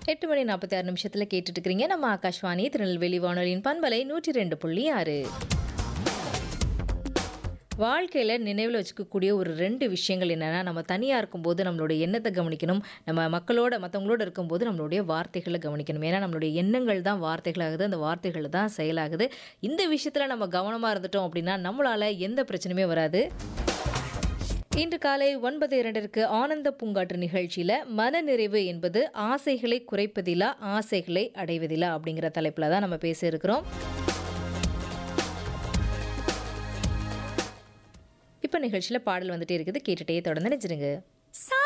எட்டு மணி நாற்பத்தி ஆறு நிமிஷத்தில் கேட்டுட்டு இருக்கிறீங்க நம்ம ஆகாஷ்வாணி திருநெல்வேலி வானொலியின் பண்பலை நூற்றி ரெண்டு புள்ளி ஆறு வாழ்க்கையில் நினைவில் வச்சுக்கக்கூடிய ஒரு ரெண்டு விஷயங்கள் என்னென்னா நம்ம தனியாக இருக்கும்போது நம்மளுடைய எண்ணத்தை கவனிக்கணும் நம்ம மக்களோட மற்றவங்களோட இருக்கும்போது நம்மளுடைய வார்த்தைகளை கவனிக்கணும் ஏன்னா நம்மளுடைய எண்ணங்கள் தான் வார்த்தைகளாகுது அந்த வார்த்தைகள் தான் செயலாகுது இந்த விஷயத்தில் நம்ம கவனமாக இருந்துட்டோம் அப்படின்னா நம்மளால் எந்த பிரச்சனையுமே வராது இன்று காலை ஒன்பது இரண்டிற்கு ஆனந்த பூங்காற்று நிகழ்ச்சியில் மனநிறைவு என்பது ஆசைகளை குறைப்பதிலா ஆசைகளை அடைவதிலா அப்படிங்கிற தலைப்பில் தான் நம்ம பேச இருக்கிறோம் இப்போ நிகழ்ச்சியில் பாடல் வந்துட்டே இருக்குது கேட்டுட்டே தொடர்ந்து நினைச்சிருங்க சா